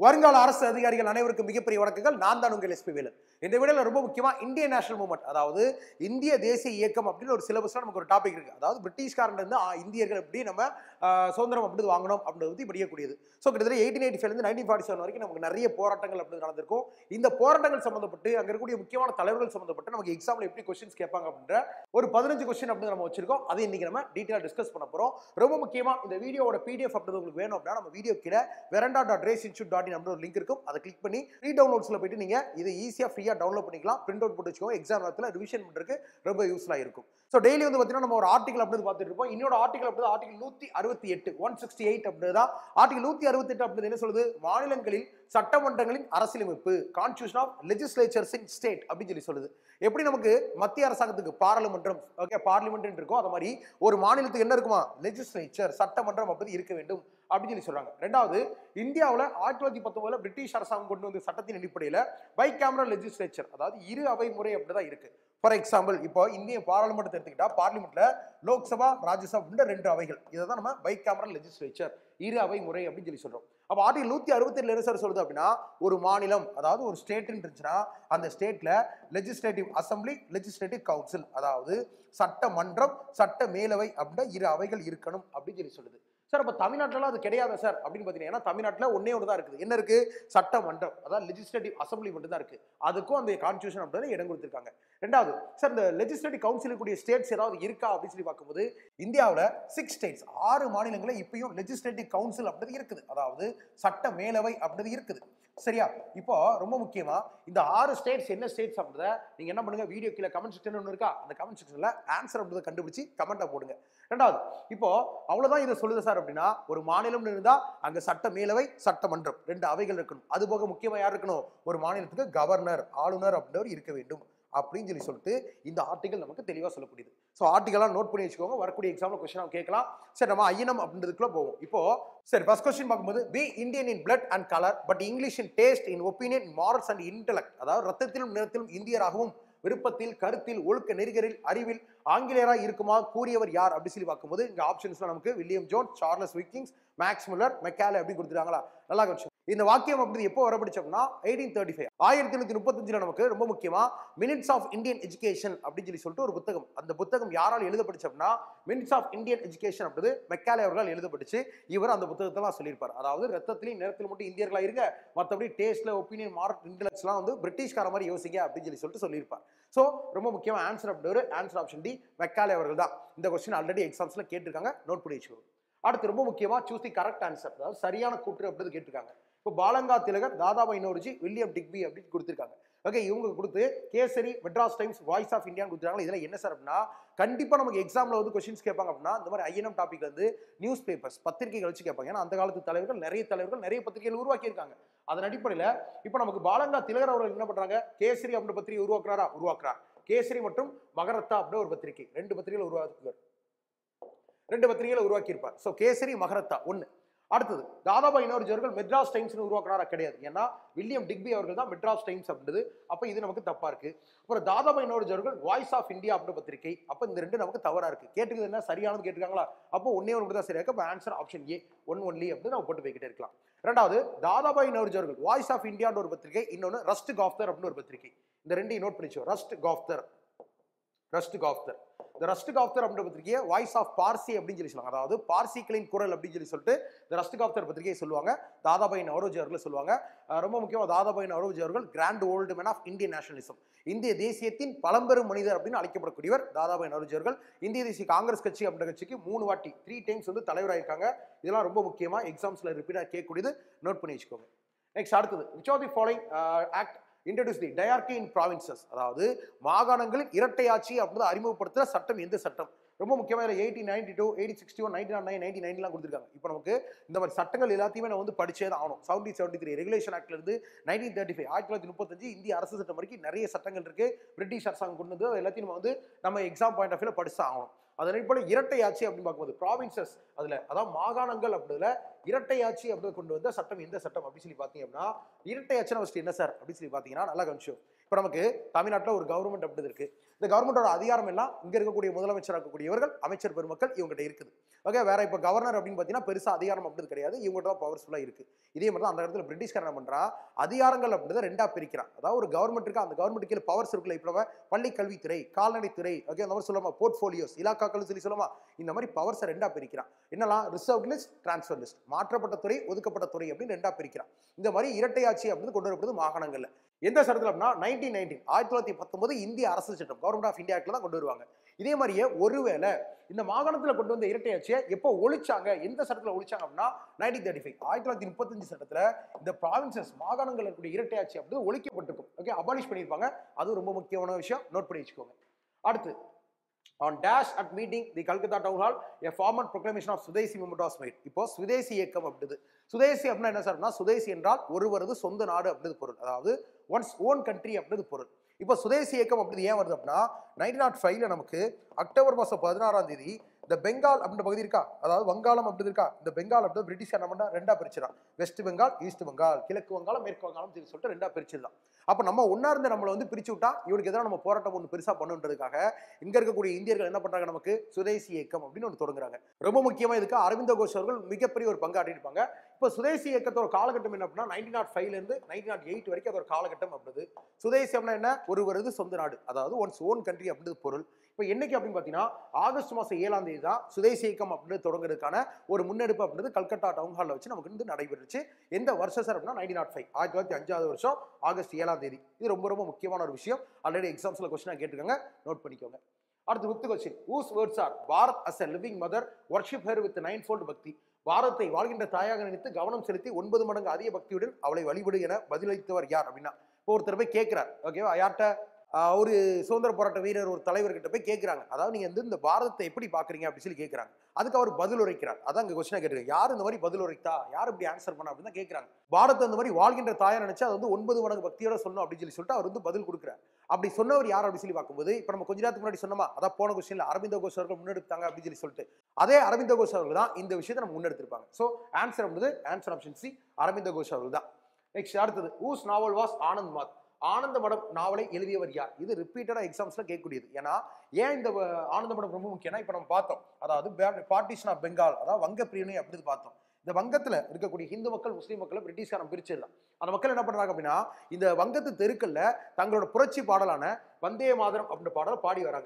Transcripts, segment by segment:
வருங்கால அரசு அதிகாரிகள் அனைவருக்கும் மிகப்பெரிய வணக்கங்கள் நான் தான் உங்கள் எஸ்பி வேலு இந்த வீடியோல ரொம்ப முக்கியமா இந்தியன் நேஷனல் மூவ்மெண்ட் அதாவது இந்திய தேசிய இயக்கம் அப்படின்னு ஒரு சிலபஸ்ல நமக்கு ஒரு டாபிக் இருக்கு அதாவது பிரிட்டிஷ்காரன் இருந்து ஆ, இந்தியர்கள் எப்படி நம்ம ஆ, சுதந்திரம் அப்படி வாங்கணும் அப்படின்றது பத்தி படிக்கக்கூடியது ஸோ கிட்டத்தட்ட எயிட்டீன் எயிட்டி ஃபைவ்லேருந்து நைன்டீன் ஃபார்ட்டி செவன் வரைக்கும் நமக்கு நிறைய போராட்டங்கள் அப்படி நடந்திருக்கும் இந்த போராட்டங்கள் சம்மந்தப்பட்டு அங்க இருக்கக்கூடிய முக்கியமான தலைவர்கள் சம்மந்தப்பட்டு நமக்கு எக்ஸாம்ல எப்படி கொஸ்டின்ஸ் கேட்பாங்க அப்படின்ற ஒரு பதினஞ்சு கொஸ்டின் அப்படின்னு நம்ம வச்சிருக்கோம் அதை இன்னைக்கு நம்ம டீட்டெயிலாக டிஸ்கஸ் பண்ண போறோம் ரொம்ப முக்கியமா இந்த வீடியோவோட பிடிஎஃப் அப்படி உங்களுக்கு வேணும் அப்படின்னா நம்ம வீடியோ கீழே Veranda dot Race Institute dot in அப்படின்னு ஒரு லிங்க் இருக்கும் அதை கிளிக் பண்ணி ஃப்ரீ டவுன்லோட்ஸ்ல போயிட்டு நீங்க இதை ஈஸியாக ஃப்ரீயாக டவுன்லோட் பண்ணிக்கலாம் பிரிண்ட் அவுட் போட்டு வச்சுக்கோங்க எக்ஸாம் நேரத்தில் ரிவிஷன் பண்ணுறதுக்கு ரொம்ப யூஸ்ஃபுல்லாக இருக்கும் ஸோ டெய்லி வந்து பார்த்தீங்கன்னா நம்ம ஒரு ஆர்டிகல் அப்படி பார்த்துட்டு இருப்போம் இன்னொரு ஆர்டிகல் அப்படி ஆர்டிகல் நூற்றி அறுபத்தி எட்டு ஒன் சிக்ஸ்டி எயிட் அப்படிதான் தான் ஆர்டிகல் நூற்றி அறுபத்தெட்டு அப்படி என்ன சொல்லுது மாநிலங்களில் சட்டமன்றங்களின் அரசியலமைப்பு constitution of legislatures in state அப்படின்னு சொல்லி சொல்லுது எப்படி நமக்கு மத்திய அரசாங்கத்துக்கு பாராளுமன்றம் ஓகே பார்லிமெண்ட் இருக்கும் அது மாதிரி ஒரு மாநிலத்துக்கு என்ன இருக்குமா லெஜிஸ்லேச்சர் சட்டமன்றம் அப்படி இருக்க வேண்டும் அப்படின்னு சொல்லி சொல்றாங்க ரெண்டாவது இந்தியாவில் ஆயிரத்தி தொள்ளாயிரத்தி பத்தொன்பதுல பிரிட்டிஷ் அரசாங்கம் கொண்டு வந்த சட்டத்தின் அடிப்படையில் பை கேமரா லெஜிஸ்லேச்சர் அதாவது இரு அவை முறை அப்படிதான் இருக்கு ஃபார் எக்ஸாம்பிள் இப்போ இந்திய பாராளுமன்றத்தை எடுத்துக்கிட்டா பார்லிமெண்ட்ல லோக்சபா ராஜ்யசபா அப்படின்ற ரெண்டு அவைகள் இதை தான் நம்ம பை கேமரா லெஜிஸ்லேச்சர் இரு அவை முறை அப்படின்னு சொல்லி சொல்றோம் அப்போ ஆர்டிகல் நூத்தி அறுபத்தி என்ன சார் சொல்லுது அப்படின்னா ஒரு மாநிலம் அதாவது ஒரு ஸ்டேட்னு இருந்துச்சுன்னா அந்த ஸ்டேட்ல லெஜிஸ்லேட்டிவ் அசம்பிளி லெஜிஸ்லேட்டிவ் கவுன்சில் அதாவது சட்டமன்றம் சட்ட மேலவை அப்படின்ற இரு அவைகள் இருக்கணும் அப்படின்னு சொல்லி சொல்லுது சார் அப்போ தமிழ்நாட்டிலலாம் அது கிடையாதா சார் அப்படின்னு பார்த்தீங்கன்னா ஏன்னா தமிழ்நாட்டில் ஒன்னே ஒன்று தான் இருக்குது என்ன இருக்கு சட்டமன்றம் அதாவது லெஜிஸ்லேட்டிவ் அசம்பிளி மட்டும் தான் இருக்கு அதுக்கும் அந்த கான்ஸ்டியூஷன் அப்படின்றத இடம் கொடுத்துருக்காங்க ரெண்டாவது சார் இந்த லெஜிஸ்லேட்டிவ் கவுன்சில் கூடிய ஸ்டேட்ஸ் ஏதாவது இருக்கா அப்படின்னு சொல்லி பார்க்கும்போது இந்தியாவில் சிக்ஸ் ஸ்டேட்ஸ் ஆறு மாநிலங்களில் இப்பயும் லெஜிஸ்லேட்டிவ் கவுன்சில் அப்படின்றது இருக்குது அதாவது சட்ட மேலவை அப்படின்றது இருக்குது சரியா இப்போ ரொம்ப முக்கியமா இந்த ஆறு ஸ்டேட்ஸ் என்ன ஸ்டேட்ஸ் அப்படின்றத நீங்க என்ன பண்ணுங்க வீடியோ கீழே கமெண்ட் செக்ஷன் ஒன்று இருக்கா அந்த கமெண்ட் செக்ஷன்ல ஆன்சர் அப்படின்றத கண்டுபிடிச்சு கமெண்ட்டை போடுங்க ரெண்டாவது இப்போ அவ்வளவுதான் இதை சொல்லுது சார் அப்படின்னா ஒரு மாநிலம் இருந்தா அங்க சட்ட மேலவை சட்டமன்றம் ரெண்டு அவைகள் இருக்கணும் அது போக முக்கியமா யார் இருக்கணும் ஒரு மாநிலத்துக்கு கவர்னர் ஆளுநர் அப்படின்றவர் இருக்க வேண்டும் அப்படின்னு சொல்லி சொல்லிட்டு இந்த ஆர்டிகல் நமக்கு தெளிவாக சொல்லக்கூடியது ஸோ ஆர்டிகலாம் நோட் பண்ணி வச்சுக்கோங்க வரக்கூடிய எக்ஸாம்ல கொஸ்டின் நம்ம கேட்கலாம் சரி நம்ம ஐயனம் அப்படின்றதுக்குள்ள போவோம் இப்போ சரி ஃபர்ஸ்ட் கொஸ்டின் பார்க்கும்போது B Indian in blood and colour but English in taste in opinion morals and intellect அதாவது ரத்தத்திலும் நிறத்திலும் இந்தியராகவும் விருப்பத்தில் கருத்தில் ஒழுக்க நெறிகளில் அறிவில் ஆங்கிலேயராக இருக்குமா கூறியவர் யார் அப்படி சொல்லி பார்க்கும்போது இங்க ஆப்ஷன்ஸ்ல நமக்கு William Jones Charles Wilkins Max Muller Macaulay அப்படி கொடுத்துருக்காங்களா நல்லா கவனிச்சு இந்த வாக்கியம் அப்படி எப்போ வரப்பிடிச்சோம்னா எயிட்டீன் தேர்ட்டி ஃபைவ் ஆயிரத்தி எண்ணூத்தி முப்பத்தஞ்சுல நமக்கு ரொம்ப முக்கியமா மினிட்ஸ் ஆஃப் இந்தியன் எஜுகேஷன் அப்படின்னு சொல்லி சொல்லிட்டு ஒரு புத்தகம் அந்த புத்தகம் யாரால் எழுதப்பட்டுச்சோம்னா மினிட்ஸ் ஆஃப் இந்தியன் எஜுகேஷன் அப்படிது மெக்காலே அவர்களால் எழுதப்பட்டுச்சு இவர் அந்த புத்தகத்தெல்லாம் சொல்லியிருப்பார் அதாவது ரத்தத்திலையும் நிறத்திலும் மட்டும் இந்தியர்களா இருங்க மற்றபடி டேஸ்ட்ல ஒப்பீனியன் மார்க் இன்டெலக்ட்ஸ்லாம் வந்து பிரிட்டிஷ்கார மாதிரி யோசிங்க அப்படின்னு சொல்லி சொல்லிட்டு சொல்லியிருப்பார் ஸோ ரொம்ப முக்கியமா ஆன்சர் அப்படி ஒரு ஆன்சர் ஆப்ஷன் டி மெக்காலே அவர்கள் தான் இந்த கொஸ்டின் ஆல்ரெடி எக்ஸாம்ஸ்ல கேட்டிருக்காங்க நோட் பண்ணி வச்சுக்கோங்க அடுத்து ரொம்ப முக்கியமா சூஸ் தி கரெக்ட் ஆன்சர் அதாவது சரியான கூற்று அப்படின்னு கேட்டிருக்காங்க இப்போ பாலங்கா திலகர் தாதாபாய் நோர்ஜி வில்லியம் டிக்பி அப்படின்னு கொடுத்துருக்காங்க ஓகே இவங்க கொடுத்து Kesari Madras Times Voice of இந்தியான்னு கொடுத்துருக்காங்க இதெல்லாம் என்ன சார் அப்படின்னா கண்டிப்பாக நமக்கு எக்ஸாமில் வந்து கொஸ்டின்ஸ் கேட்பாங்க அப்படின்னா இந்த மாதிரி ஐஎன்எம் டாபிக் வந்து நியூஸ் பேப்பர்ஸ் பத்திரிகைகள் வச்சு கேட்பாங்க ஏன்னா அந்த காலத்து தலைவர்கள் நிறைய தலைவர்கள் நிறைய பத்திரிகைகள் உருவாக்கியிருக்காங்க அதன் அடிப்படையில் இப்போ நமக்கு பாலங்கா திலகர் அவர்கள் என்ன பண்ணுறாங்க கேசரி அப்படின்ற பத்திரிகை உருவாக்குறாரா உருவாக்குறார் கேசரி மற்றும் மகரத்தா அப்படின்ற ஒரு பத்திரிகை ரெண்டு பத்திரிகைகள் உருவாக்குவார் ரெண்டு பத்திரிகைகளை உருவாக்கியிருப்பார் ஸோ கேசரி மகரத்தா ஒன்று அடுத்தது தாதாபாய் நோர்ஜி அவர்கள் மெட்ராஸ் டைம்ஸ்னு உருவாக்குறாரா கிடையாது ஏன்னா வில்லியம் டிக்பி அவர்கள் தான் மெட்ராஸ் டைம்ஸ் அப்படின்றது அப்போ இது நமக்கு தப்பா இருக்கு அப்புறம் தாதாபாய் நோர்ஜி அவர்கள் வாய்ஸ் ஆஃப் இந்தியா அப்படின்ற பத்திரிகை அப்போ இந்த ரெண்டு நமக்கு தவறா இருக்கு கேட்டுக்கிறது என்ன சரியானது கேட்டிருக்காங்களா அப்போ ஒன்னே ஒன்று தான் சரியா இருக்கு அப்போ answer option A one only அப்படின்னு நம்ம போட்டு போய்கிட்டே இருக்கலாம் ரெண்டாவது தாதாபாய் நோர்ஜி அவர்கள் வாய்ஸ் ஆஃப் இந்தியான்ற ஒரு பத்திரிகை இன்னொன்று ரஸ்ட் காஃப்தர் அப்படின்னு ஒரு பத்திரிகை இந்த ரெண்டையும் நோட் பண்ணிச்சோம் ரஸ்ட் காஃப்தர் ரஸ்ட் காஃப்தர் இந்த ரஸ்ட் காஃப்தர் அப்படின்ற பத்திரிகையை வாய்ஸ் ஆஃப் பார்சி அப்படின்னு சொல்லி சொல்லுவாங்க அதாவது பார்சிகளின் குரல் அப்படின்னு சொல்லி சொல்லிட்டு இந்த ரஸ்ட் காஃப்தர் பத்திரிகையை சொல்லுவாங்க தாதாபாய் நவரோஜி அவர்கள் சொல்லுவாங்க அஹ் ரொம்ப முக்கியமாக தாதாபாய் நவரோஜி அவர்கள் grand old man of Indian nationalism இந்திய தேசியத்தின் பழம்பெரும் மனிதர் அப்படின்னு அழைக்கப்படக்கூடியவர் தாதாபாய் நவரோஜி அவர்கள் இந்திய தேசிய காங்கிரஸ் கட்சி அப்படின்ற கட்சிக்கு மூணு வாட்டி த்ரீ டைம்ஸ் வந்து தலைவராயிருக்காங்க இதெல்லாம் ரொம்ப முக்கியமாக எக்ஸாம்ஸில் ரிப்பீட்டாக கேட்கக்கூடியது நோட் பண்ணி வச்சுக்கோங்க நெக்ஸ்ட் அடுத்தது which of the following act introduce the dyarchy in provinces அதாவது மாகாணங்களில் இரட்டை ஆட்சி அப்படின்னு அறிமுகப்படுத்துகிற சட்டம் எந்த சட்டம் ரொம்ப முக்கியமாக இதில் eighteen ninety two eighty sixty one ninety nine ninety நைன்லாம் கொடுத்துருக்காங்க இப்போ நமக்கு இந்த மாதிரி சட்டங்கள் எல்லாத்தையுமே நான் வந்து படிச்சே தான் ஆகணும் செவன்டி செவன்டி த்ரீ ரெகுலேஷன் ஆக்ட்ல இருந்து நைன்டீன் தேர்ட்டி ஃபைவ் ஆயிரத்தி தொள்ளாயிரத்தி முப்பத்தஞ்சு இந்திய அரசு சட்டம் வரைக்கும் நிறைய சட்டங்கள் இருக்கு பிரிட்டிஷ் அரசாங்கம் கொண்டு வந்து அது எல்லாத்தையும் நம்ம வந்து நம்ம எக்ஸாம் பாயிண்ட் ஆஃப் வியூல படிச்சு ஆகணும் அதன் அடிப்படையில் இரட்டை ஆட்சி அப்படின்னு பார்க்கும்போது ப்ராவின்சஸ் அதுல அதாவது மாகாணங்கள் அப்படிதுல இரட்டை ஆட்சி அப்படின்னு கொண்டு வந்த சட்டம் எந்த சட்டம் அப்படின்னு சொல்லி பார்த்தீங்க அப்படின்னா இரட்டை ஆட்சினா ஃபஸ்ட்டு என்ன சார் அப்படின்னு சொல்லி பார்த்தீங்கன்னா நல்லா கவனிச்சோம் இப்போ நமக்கு தமிழ்நாட்டில் ஒரு கவர்மெண்ட் அப்படி இருக்கு இந்த கவர்மெண்டோட அதிகாரம் எல்லாம் இங்க இருக்கக்கூடிய முதலமைச்சராக இருக்கக்கூடியவர்கள் அமைச்சர் பெருமக்கள் இவங்ககிட்ட இருக்குது ஓகே வேற இப்போ கவர்னர் அப்படின்னு பார்த்தீங்கன்னா பெருசாக அதிகாரம் அப்படிது கிடையாது இவங்ககிட்ட தான் பவர்ஃபுல்லாக இருக்கு இதே மாதிரி தான் அந்த இடத்துல பிரிட்டிஷ்காரன் என்ன பண்றான் அதிகாரங்கள் அப்படின்றத ரெண்டா பிரிக்கிறான் அதாவது ஒரு கவர்மெண்ட் இருக்கு அந்த கவர்மெண்ட் கீழே பவர்ஸ் இருக்குல்ல இப்போ நம்ம பள்ளி கல்வித்துறை கால்நடைத்துறை ஓகே அந்த மாதிரி சொல்லாமா போர்ட்ஃபோலியோஸ் இலாக்காக்கள் சொல்லி சொல்லாமா இந்த மாதிரி பவர்ஸை ரெண்டா பிரிக்கிறான் என்னலாம் ரிசர்வ் லிஸ்ட் டிரான்ஸ்ஃபர் லிஸ்ட் மாற்றப்பட்ட துறை ஒதுக்கப்பட்ட துறை அப்படின்னு ரெண்டா பிரிக்கிறான் இந்த மாதிரி இரட்டையாட்சி அப்படின்னு கொண்டு வரப்படுது மாகாணங்கள்ல எந்த சட்டத்தில் அப்படின்னா நைன்டீன் நைன்டீன் ஆயிரத்தி தொள்ளாயிரத்தி பத்தொன்பது இந்திய அரசு சட்டம் கவர்மெண்ட் ஆஃப் இந்தியா தான் கொண்டு வருவாங்க இதே மாதிரியே ஒருவேளை இந்த மாகாணத்தில் கொண்டு வந்த இரட்டையாட்சியை எப்போ ஒழிச்சாங்க எந்த சட்டத்தில் ஒழிச்சாங்க அப்படின்னா நைன்டீன் தேர்ட்டி ஃபைவ் ஆயிரத்தி தொள்ளாயிரத்தி முப்பத்தஞ்சு சட்டத்தில் இந்த ப்ராவின்சஸ் மாகாணங்கள் இருக்கக்கூடிய இரட்டையாட்சி அப்படி ஒழிக்கப்பட்டிருக்கும் ஓகே அபாலிஷ் பண்ணியிருப்பாங்க அது ரொம்ப முக்கியமான விஷயம் நோட் பண்ணி வச்சுக்கோங்க அடுத்து on dash at meeting the Calcutta town hall a formal proclamation of swadeshi movement of ஸ்மைட் இப்போ சுதேசி இயக்கம் அப்படிது சுதேசி அப்படின்னா என்ன சார்னா சுதேசி என்றால் ஒருவரது சொந்த நாடு அப்படிது பொருள் அதாவது ஒன்ஸ் ஓன் கண்ட்ரி அப்படிது பொருள் இப்போ சுதேசி இயக்கம் அப்படி ஏன் வருது அப்படின்னா நைன்டீன் நாட் ஃபைவ்ல நமக்கு அக்டோபர் மாதம் பதினாறாம் தேதி இந்த பெங்கால் அப்படின்ற பகுதி இருக்கா அதாவது வங்காளம் அப்படி இருக்கா இந்த பெங்கால் அப்படி பிரிட்டிஷ் என்ன பண்ணா ரெண்டா பிரிச்சிடான் வெஸ்ட் பெங்கால் ஈஸ்ட் பெங்கால் கிழக்கு வங்காளம் மேற்கு வங்காளம் சொல்லி சொல்லிட்டு ரெண்டா பிரிச்சிடலாம் அப்போ நம்ம ஒன்னா இருந்து நம்மளை வந்து பிரிச்சு விட்டா இவனுக்கு எதிராக நம்ம போராட்டம் ஒன்று பெருசா பண்ணுன்றதுக்காக இங்க இருக்கக்கூடிய இந்தியர்கள் என்ன பண்றாங்க நமக்கு சுதேசி இயக்கம் அப்படின்னு ஒன்று தொடங்குறாங்க ரொம்ப முக்கியமா இதுக்கு அரவிந்த கோஷ் அவர்கள் மிகப்பெரிய ஒரு பங்கு ஆட்டிருப்பாங்க இப்போ சுதேசி இயக்கத்தோட காலகட்டம் என்ன அப்படின்னா நைன்டீன் நாட் ஃபைவ்ல இருந்து நைன்டீன் நாட் எயிட் வரைக்கும் அது ஒரு காலகட்டம் அப்படிது சுதேசி அப்படின்னா என்ன ஒருவரது சொந்த நாடு அதாவது ஒன்ஸ் ஓன் கண்ட்ரி அப்படின்றது பொருள் இப்போ என்னைக்கு அப்படின்னு பார்த்தீங்கன்னா ஆகஸ்ட் மாதம் ஏழாம் தேதி தான் சுதேசி இயக்கம் அப்படின்னு தொடங்குறதுக்கான ஒரு முன்னெடுப்பு அப்படின்றது கல்கத்தா டவுன் ஹாலில் வச்சு நமக்கு வந்து நடைபெற்றுச்சு எந்த வருஷம் சார் அப்படின்னா நைன்டீன் நாட் ஃபைவ் ஆயிரத்தி தொள்ளாயிரத்தி அஞ்சாவது வருஷம் ஆகஸ்ட் ஏழாம் தேதி இது ரொம்ப ரொம்ப முக்கியமான ஒரு விஷயம் ஆல்ரெடி எக்ஸாம்ஸில் கொஸ்டினாக கேட்டிருக்காங்க நோட் பண்ணிக்கோங்க அடுத்து fifth question whose words are Bharat as a living mother worship her with nine fold bhakti பாரத்தை வாழ்கின்ற தாயாக நினைத்து கவனம் செலுத்தி ஒன்பது மடங்கு அதிக பக்தியுடன் அவளை வழிபடு என பதிலளித்தவர் யார் அப்படின்னா இப்போ ஒருத்தர் போய் கேட்கிறார் ஓகேவா யார்கிட்ட ஆஹ் ஒரு சுதந்திர போராட்ட வீரர் ஒரு தலைவர்கிட்ட போய் கேட்குறாங்க அதாவது நீங்கள் வந்து இந்த பாரதத்தை எப்படி பார்க்குறீங்க அப்படின்னு சொல்லி கேட்குறாங்க அதுக்கு அவர் பதில் உரைக்கிறார் அதான் இங்கே கொஸ்டினாக கேட்டிருக்காங்க யார் இந்த மாதிரி பதில் உரைத்தா யார் இப்படி ஆன்சர் பண்ணா அப்படின்னு தான் கேட்குறாங்க பாரத்தை இந்த மாதிரி வாழ்கின்ற தாயை நினைச்சா அது வந்து ஒன்பது மடங்கு பக்தியோட சொல்லணும் அப்படின்னு சொல்லி சொல்லிட்டு அவர் வந்து பதில் கொடுக்குறார் அப்படி சொன்னவர் யார் அப்படின்னு சொல்லி பார்க்கும்போது இப்போ நம்ம கொஞ்ச நேரத்துக்கு முன்னாடி சொன்னோமா அதான் போன கொஸ்டின்ல அரவிந்த கோஷ் அவர்கள் முன்னெடுத்தாங்க அப்படின்னு சொல்லி சொல்லிட்டு அதே அரவிந்த கோஷ் அவர்கள் தான் இந்த விஷயத்தை நம்ம முன்னெடுத்திருப்பாங்க ஸோ ஆன்சர் அப்படிது answer option C Aurobindo Ghosh அவர்கள் தான் நெக்ஸ்ட் அடுத்தது ஊஸ் நாவல் வாஸ் ஆனந்த் மாத் ஆனந்த மடம் நாவலை எழுதியவர் யார் இது ரிப்பீட்டடாக எக்ஸாம்ஸ்ல கேட்கக்கூடியது ஏன்னா ஏன் இந்த வ- ஆனந்த மடம் ரொம்ப முக்கியம்னா இப்போ நம்ம பார்த்தோம் அதாவது பார்ட்டிஷன் ஆஃப் பெங்கால் அதாவது வங்க பிரிவினை அப்படின்னு பார்த்தோம் இந்த வங்கத்துல இருக்கக்கூடிய ஹிந்து மக்கள் முஸ்லீம் மக்களை பிரிட்டிஷ்காரன் பிரிச்சிடலாம் அந்த மக்கள் என்ன பண்றாங்க அப்படின்னா இந்த வங்கத்து தெருக்கல்ல தங்களோட புரட்சி பாடலான வந்தே மாதரம் அப்படின்ற பாடலை பாடி வராங்க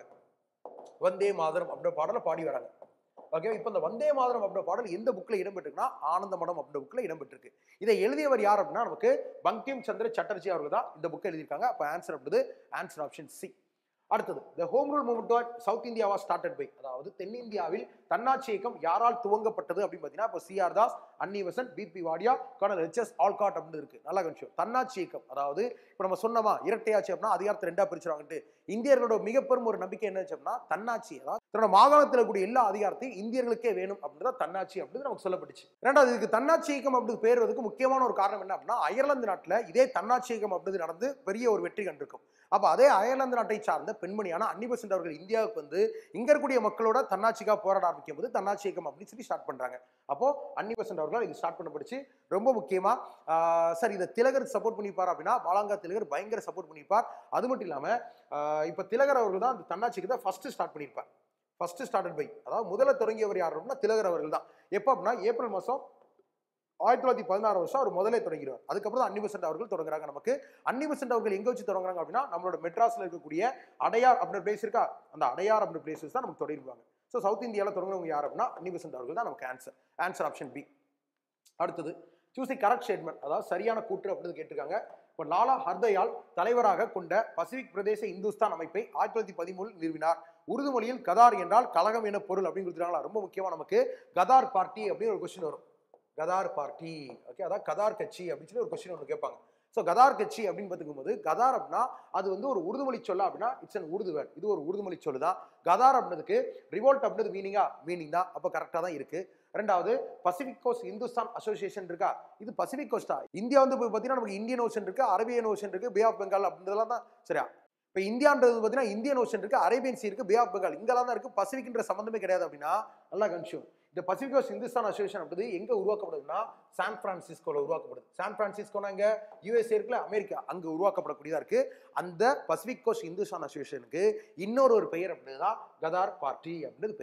வந்தே மாதரம் அப்படின்ற பாடலை பாடி வராங்க ஓகே இப்போ இந்த வந்தே மாதரம் அப்படின்ற பாடல் எந்த புக்கில் இடம்பெற்றிருக்குன்னா ஆனந்த மடம் அப்படின்ற புக்கில் இடம்பெற்றிருக்கு இதை எழுதியவர் யார் அப்படின்னா நமக்கு பங்கிம் சந்திர சட்டர்ஜி அவர்கள் தான் இந்த புக்கை எழுதியிருக்காங்க அப்போ ஆன்சர் அப்படிது ஆன்சர் ஆப்ஷன் சி அடுத்தது the home rule movement South இந்தியாவா ஸ்டார்டட் பை அதாவது தென்னிந்தியாவில் தன்னாட்சி இயக்கம் யாரால் துவங்கப்பட்டது அப்படின்னு பார்த்தீங்கன்னா இப்போ CR Das Annie Besant BP Wadia Colonel HS Olcott அப்படின்னு இருக்கு நல்லா கவனிச்சோம் தன்னாட்சி இயக்கம் அதாவது இப்போ நம்ம சொன்னோமா இரட்டையாட்சி அப்படின்னா அதிகாரத்தை ரெண்டா பிரிச்சிருவாங்கட்டு இந்தியர்களோட மிக பெரும் ஒரு நம்பிக்கை என்ன அப்படின்னா தன்னாட்சி அதாவது தன்னோட மாகாணத்தில் இருக்கக்கூடிய எல்லா அதிகாரத்தையும் இந்தியர்களுக்கே வேணும் அப்படின்றத தன்னாட்சி அப்படின்னு நமக்கு சொல்லப்பட்டுச்சு ரெண்டாவது இதுக்கு தன்னாட்சி இயக்கம் அப்படி பேருவதுக்கு முக்கியமான ஒரு காரணம் என்ன அப்படின்னா அயர்லாந்து நாட்டில் இதே தன்னாட்சி இயக்கம் அப்படிது நடந்து பெரிய ஒரு வெற்றி கண்டிருக்கும் அப்போ அதே அயர்லாந்து நாட்டை சார்ந்த பெண்மணியான அன்னி பெசன்ட் அவர்கள் இந்தியாவுக்கு வந்து இங்க இருக்கக்கூடிய மக்களோட தன்னாட்சிக்காக போராட ஆரம்பிக்கும் போது தன்னாட்சி இயக்கம் அப்படின்னு சொல்லி ஸ்டார்ட் பண்றாங்க அப்போ அன்னி பெசன்ட் அவர்கள் இது ஸ்டார்ட் பண்ணப்படுச்சு ரொம்ப முக்கியமா ஆஹ் சார் இதை திலகர் சப்போர்ட் பண்ணிப்பார் அப்படின்னா பாலாங்கா திலகர் பயங்கர சப்போர்ட் பண்ணிப்பார் அது மட்டும் இல்லாம ஆஹ் இப்ப திலகர் அவர்கள் தான் அந்த தன்னாட்சிக்கு தான் ஃபர்ஸ்ட் ஸ்டார்ட் பண்ணியிருப்பார் ஃபர்ஸ்ட் ஸ்டார்டட் பை அதாவது முதல்ல தொடங்கியவர் யார் அப்படின்னா திலகர் அவர்கள் தான் எப்போ அப்படின்னா ஏப்ரல் மாதம் ஆயிரத்தி தொள்ளாயிரத்தி பதினாறு வருஷம் அவர் முதலே தொடங்கிடுவார் அதுக்கப்புறம் தான் அன்னி பெசன்ட் அவர்கள் தொடங்குறாங்க நமக்கு அன்னி பெசன்ட் அவர்கள் எங்க வச்சு தொடங்குறாங்க அப்படின்னா நம்மளோட மெட்ராஸ்ல இருக்கக்கூடிய அடையார் அப்படின்ற பிளேஸ் இருக்கா அந்த அடையார் அப்படின்ற பிளேசஸ் தான் நமக்கு தொடங்கிடுவாங்க ஸோ சவுத் இந்தியாவில் தொடங்குறவங்க யார் அப்படின்னா அன்னி பெசன்ட் அவர்கள் தான் நமக்கு ஆன்சர் ஆன்சர் ஆப்ஷன் பி அடுத்தது சூஸ் தி கரெக்ட் ஸ்டேட்மெண்ட் அதாவது சரியான கூற்று அப்படின்னு கேட்டிருக்காங்க இப்போ லாலா ஹர்தயால் தலைவராக கொண்ட பசிபிக் பிரதேச இந்துஸ்தான் அமைப்பை ஆயிரத்தி தொள்ளாயிரத்தி பதிமூணில் நிறுவினார் உருது மொழியில் கதார் என்றால் கழகம் என பொருள் அப்படின்னு கொடுத்துருக்காங்களா ரொம்ப முக்கியமா நமக்கு கதார் பார்ட்டி அப்படின்னு ஒரு கொஸ்டின் வரும் கதார் பார்ட்டி ஓகே அதாவது கதார் கட்சி அப்படின்னு சொல்லி ஒரு கொஸ்டின் ஒன்று கேட்பாங்க ஸோ கதார் கட்சி அப்படின்னு பார்த்துக்கும்போது கதார் அப்படின்னா அது வந்து ஒரு உருதுமொழி சொல்ல அப்படின்னா இட்ஸ் அன் உருது வேர்ட் இது ஒரு உருதுமொழி சொல்லு தான் கதார் அப்படின்றதுக்கு ரிவோல்ட் அப்படின்றது மீனிங்கா மீனிங் தான் அப்போ கரெக்டாக தான் இருக்கு ரெண்டாவது பசிபிக் கோஸ்ட் இந்துஸ்தான் அசோசியேஷன் இருக்கா இது பசிபிக் கோஸ்டா இந்தியா வந்து இப்போ பார்த்தீங்கன்னா நமக்கு இந்தியன் ஓஷன் இருக்கு அரேபியன் ஓஷன் இருக்கு பே ஆஃப் பெங்கால் அப்படின்றதெல்லாம் தான் சரியா இப்போ இந்தியான்றது பார்த்தீங்கன்னா இந்தியன் ஓஷன் இருக்கு அரேபியன் சி இருக்கு பே ஆஃப் பெங்கால் இங்கெல்லாம் தான் இருக்கு பசிபிக்ன்ற சம்மந்தமே கிடையாது அப்படின்னா நல்லா கன்ஷூம் இந்த பசிபிக் கோஸ்ட் இந்துஸ்தான் அசோசியேஷன் அப்படி எங்க உருவாக்கப்படுதுன்னா சான் பிரான்சிஸ்கோல உருவாக்கப்படுது சான் பிரான்சிஸ்கோனா இங்க யூஎஸ்ஏ இருக்குல்ல அமெரிக்கா அங்க உருவாக்கப்படக்கூடியதா இருக்கு அந்த பசிபிக் கோஸ்ட் இந்துஸ்தான் அசோசியேஷனுக்கு இன்னொரு ஒரு பெயர் அப்படின்னா கதார் பார்ட்டி அப்படின்றது பெயர்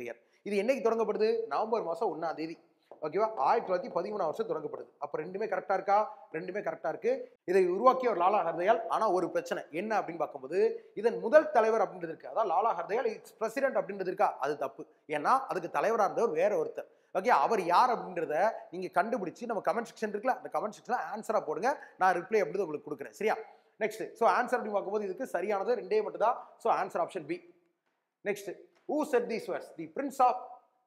இது என்னைக்கு தொடங்கப்படுது நவம்பர் மாதம் ஒன்றாம் தேதி ஓகேவா ஆயிரத்தி தொள்ளாயிரத்தி பதிமூணாம் வருஷம் தொடங்கப்படுது அப்போ ரெண்டுமே கரெக்டாக இருக்கா ரெண்டுமே கரெக்டாக இருக்கு இதை உருவாக்கிய ஒரு லாலா ஹர்தயால் ஆனால் ஒரு பிரச்சனை என்ன அப்படின்னு பார்க்கும்போது இதன் முதல் தலைவர் அப்படின்றது இருக்கு அதான் லாலா ஹர்தயால் இட்ஸ் பிரசிடென்ட் அப்படின்றது இருக்கா அது தப்பு ஏன்னா அதுக்கு தலைவராக இருந்தவர் வேற ஒருத்தர் ஓகே அவர் யார் அப்படின்றத நீங்க கண்டுபிடிச்சு நம்ம கமெண்ட் செக்ஷன் இருக்குல்ல அந்த கமெண்ட் செக்ஷன்ல ஆன்சரா போடுங்க நான் ரிப்ளை அப்படின்றது உங்களுக்கு கொடுக்குறேன் சரியா நெக்ஸ்ட் ஸோ ஆன்சர் அப்படின்னு பார்க்கும்போது இதுக்கு சரியானது ரெண்டே மட்டும் தான் so answer option B next who said these words the prince of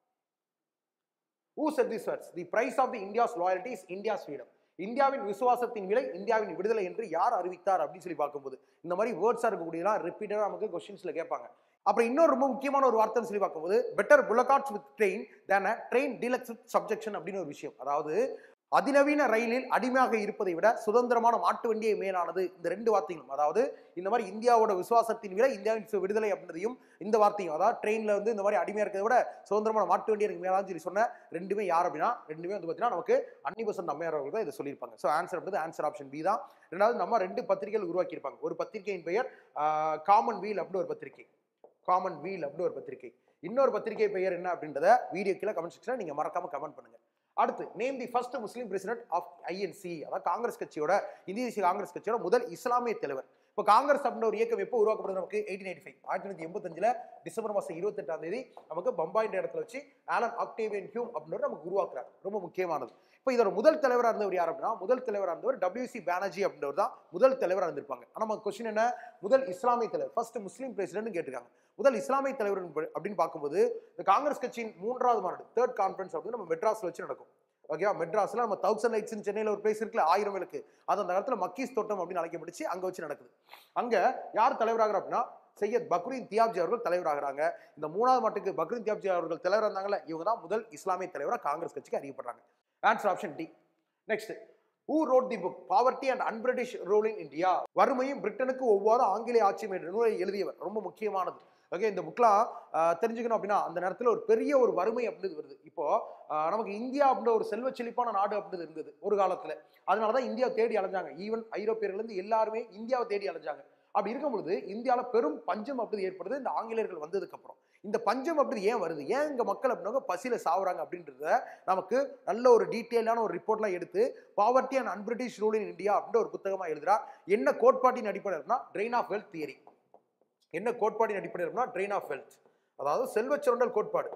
who said these words the price of the India's loyalty is India's freedom இந்தியாவின் விசுவாசத்தின் விலை இந்தியாவின் விடுதலை என்று யார் அறிவித்தார் அப்படின்னு சொல்லி பார்க்கும்போது இந்த மாதிரி வேர்ட்ஸாக இருக்கக்கூடியலாம் ரிப்பீட்டடாக நமக்கு கொஸ்டின்ஸ்ல கேட்பாங்க அப்புறம் இன்னொரு ரொம்ப முக்கியமான ஒரு வார்த்தைன்னு சொல்லி பார்க்கும்போது better bullock carts with train than train deluxe with subjection அப்படின்னு ஒரு விஷயம் அதாவது அதிநவீன ரயிலில் அடிமையாக இருப்பதை விட சுதந்திரமான மாட்டு வண்டியை மேலானது இந்த ரெண்டு வார்த்தைகளும் அதாவது இந்த மாதிரி இந்தியாவோட விசுவாசத்தின் விட இந்தியாவின் சு- விடுதலை அப்படின்றதையும் இந்த வார்த்தையும் அதாவது ட்ரெயினில் வந்து இந்த மாதிரி அடிமையாக இருக்கிறத விட சுதந்திரமான மாட்டு வண்டி எனக்கு மேலான்னு சொல்லி சொன்ன ரெண்டுமே யார் அப்படின்னா ரெண்டுமே வந்து பார்த்தீங்கன்னா நமக்கு அன்னிபசன் அம்மையார் அவர்கள் தான் இதை சொல்லியிருப்பாங்க ஸோ ஆன்சர் அப்படின்றது ஆன்சர் ஆப்ஷன் பி தான் ரெண்டாவது நம்ம ரெண்டு பத்திரிகைகள் உருவாக்கியிருப்பாங்க ஒரு பத்திரிகையின் பெயர் காமன் வீல் அப்படின்னு ஒரு பத்திரிகை காமன் வீல் அப்படின்னு ஒரு பத்திரிகை இன்னொரு பத்திரிகை பெயர் என்ன அப்படின்றத வீடியோ கீழே கமெண்ட் செக்ஷனில் நீங்கள் மறக்காம கமெண்ட் பண்ணுங்க அடுத்து name the first Muslim president of INC அதாவது காங்கிரஸ் கட்சியோட இந்திய தேசிய காங்கிரஸ் கட்சியோட முதல் இஸ்லாமிய தலைவர் இப்போ காங்கிரஸ் அப்படின்ற ஒரு இயக்கம் எப்போ உருவாக்கப்படுது நமக்கு எயிட்டீன் எயிட்டி ஃபைவ் ஆயிரத்தி தொள்ளாயிரத்தி எண்பத்தஞ்சில் டிசம்பர் மாதம் இருபத்தெட்டாம் தேதி நமக்கு பம்பாயின்ற இடத்துல வச்சு ஆலன் ஆக்டேவியன் ஹியூம் அப்படின்றவர் நமக்கு உருவாக்குறார் ரொம்ப முக்கியமானது இப்போ இதோட முதல் தலைவராக இருந்தவர் யார் அப்படின்னா முதல் தலைவராக இருந்தவர் டபிள்யூசி பானர்ஜி அப்படின்றவர் தான் முதல் தலைவராக இருந்திருப்பாங்க ஆனால் நம்ம கொஸ்டின் என்ன முதல் இஸ்லாமிய தலைவர் ஃபர்ஸ்ட் முஸ்லீம் பிரசிடென்ட் கேட்டிருக்காங்க முதல் இஸ்லாமிய தலைவர் என்ப- அப்படின்னு பார்க்கும்போது இந்த காங்கிரஸ் கட்சியின் மூன்றாவது மாநாடு தேர்ட் கான்ஃபரன்ஸ் அப்படின்னு நம்ம மெட்ராஸ்ல வச்சு நடக்கும் ஓகேவா மெட்ராஸ்ல நம்ம தௌசண்ட் லைட்ஸ் சென்னையில் ஒரு பிளேஸ் இருக்குல்ல ஆயிரம் விளக்கு அது அந்த காலத்துல மக்கீஸ் தோட்டம் அப்படின்னு அழைக்கப்பட்டுச்சு அங்க வச்சு நடக்குது அங்க யார் தலைவராகிறார் அப்படின்னா சையத் பக்ரீன் தியாப்ஜி அவர்கள் தலைவராகிறாங்க இந்த மூணாவது மாட்டுக்கு பக்ரீன் தியாப்ஜி அவர்கள் தலைவர் இருந்தாங்கல்ல இவங்க தான் முதல் இஸ்லாமிய தலைவராக காங்கிரஸ் கட்சிக்கு அறியப்படுறாங்க answer option D next who wrote the book poverty and அன்பிரிட்டிஷ் rule in India வறுமையும் பிரிட்டனுக்கு ஒவ்வாறு ஆங்கிலேய ஆட்சியும் என்ற நூலை எழுதியவர் ரொம்ப முக்கியமானது ஓகே இந்த புக்லாம் தெரிஞ்சுக்கணும் அப்படின்னா அந்த நேரத்தில் ஒரு பெரிய ஒரு வறுமை அப்படின்றது வருது இப்போ ஆஹ், நமக்கு இந்தியா அப்படின்ற ஒரு செல்வ செழிப்பான நாடு அப்படின்றது இருந்தது ஒரு காலத்துல அதனால தான் இந்தியா தேடி அலைஞ்சாங்க ஈவன் ஐரோப்பியர்கள் இருந்து எல்லாருமே இந்தியாவை தேடி அலைஞ்சாங்க அப்படி இருக்கும் பொழுது இந்தியாவில் பெரும் பஞ்சம் அப்படி ஏற்படுது இந்த ஆங்கிலேயர்கள் வந்ததுக்கு அப்புறம் இந்த பஞ்சம் அப்படி ஏன் வருது ஏன் இங்க மக்கள் அப்படின்னா பசியில சாவுறாங்க அப்படின்றத நமக்கு நல்ல ஒரு டீட்டெயிலான ஒரு ரிப்போர்ட்லாம் எடுத்து poverty and அன்பிரிட்டிஷ் rule in India அப்படின்ற ஒரு புத்தகமா எழுதுறா என்ன கோட்பாட்டின் அடிப்படையில்னா ட்ரெயின் ஆஃப் வெல்த் தியரி என்ன கோட்பாட்டின் அடிப்படையில்னா ட்ரெயின் ஆஃப் வெல்த் அதாவது செல்வச் சுரண்டல் கோட்பாடு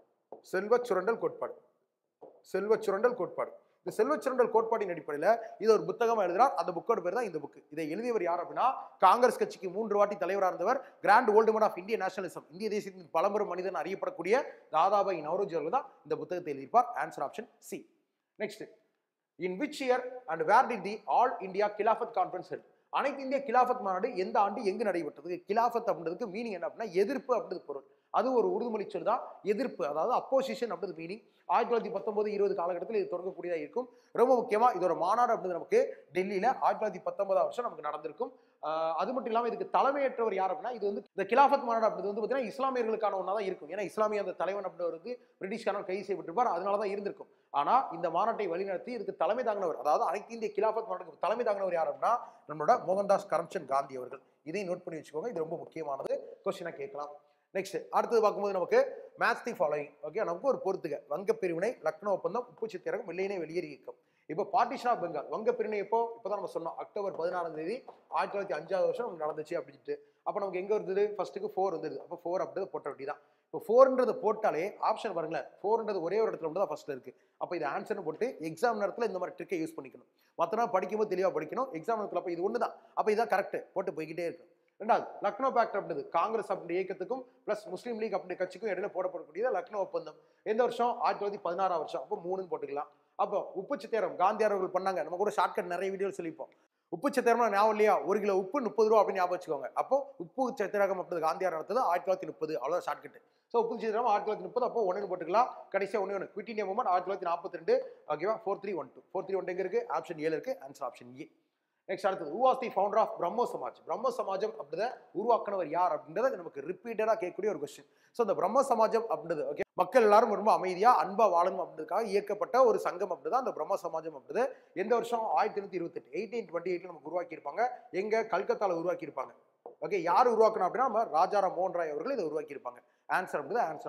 செல்வச் சுரண்டல் கோட்பாடு செல்வச் சுரண்டல் கோட்பாடு இந்த செல்வச் சுரண்டல் கோட்பாட்டின் அடிப்படையில் இது ஒரு புத்தகமா எழுதுறார் அந்த புக்கோட பேர் தான் இந்த புக் இதை எழுதியவர் யார் அப்படின்னா காங்கிரஸ் கட்சிக்கு மூன்று வாட்டி தலைவராக இருந்தவர் grand old man of Indian nationalism இந்திய தேசியத்தின் பழம்பெரும் மனிதன் அறியப்படக்கூடிய தாதாபாய் நவரோஜி அவர்கள் தான் இந்த புத்தகத்தை எழுதியிருப்பார் answer option C next in which year and where did the all India Khilafat conference held அனைத்து இந்திய கிலாஃபத் மாநாடு எந்த ஆண்டு எங்கு நடைபெற்றது கிலாஃபத் அப்படின்றதுக்கு மீனிங் என்ன அப்படின்னா எதிர்ப்பு அப்படின்றது பொருள் அது ஒரு உறுதிமொழி சொல் தான் எதிர்ப்பு அதாவது அப்போசிஷன் அப்படின்றது மீனிங் ஆயிரத்தி தொள்ளாயிரத்தி பத்தொன்பது இருபது காலகட்டத்தில் இது தொடங்கக்கூடியதாக இருக்கும் ரொம்ப முக்கியமா இதோட மாநாடு அப்படின்றது நமக்கு டெல்லியில ஆயிரத்தி தொள்ளாயிரத்தி பத்தொன்பதாம் வருஷம் நமக்கு நடந்திருக்கும் ஆஹ் அது மட்டும் இல்லாமல் இதுக்கு தலைமையேற்றவர் யார் அப்படின்னா இது வந்து இந்த கிலாஃபத் மாநாடு அப்படின்றது வந்து பார்த்தீங்கன்னா இஸ்லாமியர்களுக்கான ஒன்றா தான் இருக்கும் ஏன்னா இஸ்லாமிய அந்த தலைவன் அப்படின்றவர் வந்து பிரிட்டிஷ்காரன் கைது செய்யப்பட்டிருப்பார் அதனால தான் இருந்திருக்கும் ஆனா இந்த மாநாட்டை வழிநடத்தி இதுக்கு தலைமை தாங்கினவர் அதாவது அனைத்து இந்திய கிலாஃபத் மாநாட்டுக்கு தலைமை தாங்கினவர் யார் அப்படின்னா நம்மளோட மோகன்தாஸ் கரம்சந்த் காந்தி அவர்கள் இதையும் நோட் பண்ணி வச்சுக்கோங்க இது ரொம்ப முக்கியமானது கொஸ்டினாக கேட்கலாம் நெக்ஸ்ட் அடுத்தது பார்க்கும்போது நமக்கு மேட்ச் தி ஃபாலோயிங் ஓகே நமக்கு ஒரு பொறுத்துக வங்க பிரிவினை லக்னோ ஒப்பந்தம் உப்பு சித்திரகம் வெள்ளையினை வெளியேறி இயக்கம் இப்போ பார்ட்டிஷன் ஆஃப் பெங்கால் வங்க பிரிவினை எப்போ இப்போதான் நம்ம சொன்னோம் அக்டோபர் பதினாறாம் தேதி ஆயிரத்தி தொள்ளாயிரத்தி அஞ்சாவது வருஷம் நமக்கு நடந்துச்சு அப்படின்ட்டு அப்போ நமக்கு எங்க இருந்தது ஃபர்ஸ்ட்டுக்கு ஃபோர் இருந்தது அப்போ ஃபோர் அப்படின்றது போட்ட வேண்டியதான் இப்போ ஃபோர்ன்றது போட்டாலே ஆப்ஷன் பாருங்களேன் ஃபோர்ன்றது ஒரே ஒரு இடத்துல மட்டும் தான் ஃபர்ஸ்ட்ல இருக்கு அப்போ இது ஆன்சர்னு போட்டு எக்ஸாம் நேரத்தில் இந்த மாதிரி ட்ரிக்கை யூஸ் பண்ணிக்கணும் மற்ற நாள் படிக்கும்போது தெளிவாக படிக்கணும் எக்ஸாம் நேரத்தில் அப்போ இது ஒன்று தான் அப்போ இதான் கரெக்ட் போட்டு போய்கிட்டே இருக்கணும் ரெண்டாவது லக்னோ பேக்ட் அப்படின்றது காங்கிரஸ் அப்படின்ற இயக்கத்துக்கும் பிளஸ் முஸ்லீம் லீக் அப்படின்ற கட்சிக்கும் இடையில போடப்படக்கூடியது லக்னோ ஒப்பந்தம் எந்த வருஷம் ஆயிரத்தி தொள்ளாயிரத்தி பதினாறாம் வருஷம் அப்போ மூணுன்னு போட்டுக்கலாம் அப்போ உப்பு சித்திரம் காந்தியார் அவர்கள் பண்ணாங்க நம்ம கூட ஷார்ட்கட் நிறைய வீடியோ சொல்லிப்போம் உப்பு சத்திரம்னா ஞாபகம் இல்லையா ஒரு கிலோ உப்பு முப்பது ரூபா அப்படின்னு ஞாபகம் வச்சுக்கோங்க அப்போ உப்பு சத்திரகம் அப்படின்றது காந்தியார் நடத்தது ஆயிரத்தி தொள்ளாயிரத்தி முப்பது அவ்வளோ ஷார்ட்கட் ஸோ உப்பு சத்திரம் ஆயிரத்தி தொள்ளாயிரத்தி முப்பது அப்போ ஒன்று போட்டுக்கலாம் கடைசியாக ஒன்று ஒன்று குவிட் இந்தியா மூமெண்ட் ஆயிரத்தி தொள்ளாயிரத்தி நாற்பத்தி ரெண்டு ஓகேவா four three one two four three one எங்க இருக்கு ஆப்ஷன் ஏழு இருக்கு ஆன்சர் ஆப்ஷன் ஏ நெக்ஸ்ட் அடுத்தது who was the founder of Brahmo Samaj பிரம்ம சமாஜம் அப்படின்றத உருவாக்குனவர் யார் அப்படின்றத நமக்கு ரிப்பீட்டடாக கேட்கக்கூடிய ஒரு கொஸ்டின் ஸோ இந்த பிரம்ம சமாஜம் அப்படின்றது ஓகே மக்கள் எல்லாரும் ரொம்ப அமைதியா அன்பா வாழணும் அப்படின்றதுக்காக இயக்கப்பட்ட ஒரு சங்கம் அப்படிதான் அந்த பிரம்ம சமாஜம் அப்படின்றது எந்த வருஷம் ஆயிரத்தி எண்ணூத்தி இருபத்தெட்டு எயிட்டீன் டுவெண்ட்டி எயிட்ல நமக்கு உருவாக்கியிருப்பாங்க எங்க கல்கத்தால உருவாக்கியிருப்பாங்க ஓகே யார் உருவாக்கணும் அப்படின்னா நம்ம ராஜாராம் மோகன் ராய் அவர்கள் இதை உருவாக்கியிருப்பாங்க ஆன்சர் அப்படின்றது ஆன்சர் ஆப்ஷன்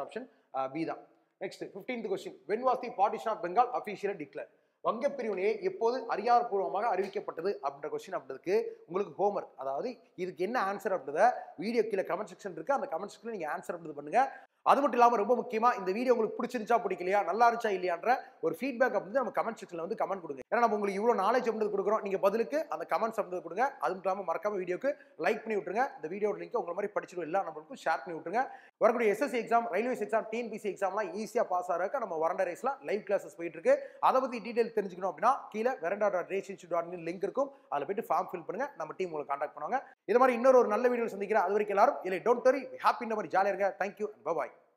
பி தான் next fifteenth question when was the partition of Bengal official declare வங்க பிரிவினையை எப்போது அதிகாரப்பூர்வமாக அறிவிக்கப்பட்டது அப்படின்ற கொஸ்டின் அப்படின்றதுக்கு உங்களுக்கு ஹோம்ஒர்க் அதாவது இதுக்கு என்ன ஆன்சர் அப்படின்றத வீடியோ கீழே கமெண்ட் செக்ஷன் இருக்கு அந்த கமெண்ட் செக்ஷனில் நீங்கள் ஆன்சர் அப்படின்றது பண்ணுங்க அது மட்டும் இல்லாமல் ரொம்ப முக்கியமா இந்த வீடியோ உங்களுக்கு பிடிச்சிருந்துச்சா பிடிக்கலையா நல்லா இருந்துச்சா இல்லையான்ற ஒரு ஃபீட்பேக் அப்படின்னு நம்ம கமெண்ட் செக்ஷனில் வந்து கமெண்ட் கொடுங்க ஏன்னா நம்ம உங்களுக்கு இவ்வளோ நாலேஜ் அப்படின்றது கொடுக்குறோம் நீங்கள் பதிலுக்கு அந்த கமெண்ட்ஸ் அப்படின்றது கொடுங்க அது மட்டும் இல்லாமல் மறக்காம வீடியோக்கு லைக் பண்ணி விட்டுருங்க இந்த வீடியோட லிங்க் உங்களை மாதிரி படிச்சிடும் எல்லா நம்மளுக்கும் ஷேர் பண்ணி விட்டுருங்க வரக்கூடிய SSC exam railways exam TNPSC எக்ஸாம்லாம் ஈஸியாக பாஸ் ஆகிறதுக்கு நம்ம வரண்ட ரேஸ்லாம் லைவ் கிளாஸஸ் போயிட்டு இருக்கு அதை பற்றி டீடைல் தெரிஞ்சுக்கணும் அப்படின்னா கீழே Veranda dot Race Institute dot link இருக்கும் அதில் போயிட்டு ஃபார்ம் ஃபில் பண்ணுங்க நம்ம டீம் உங்களை காண்டாக்ட் பண்ணுவாங்க இது மாதிரி இன்னொரு ஒரு நல்ல வீடியோ சந்திக்கிறேன் அது வரைக்கும் எல்லாரும் இல்லை டோன்ட் தரி ஹாப்பி இந்த மாதிரி ஜாலியாக இருங்க தேங்க்யூ பாய்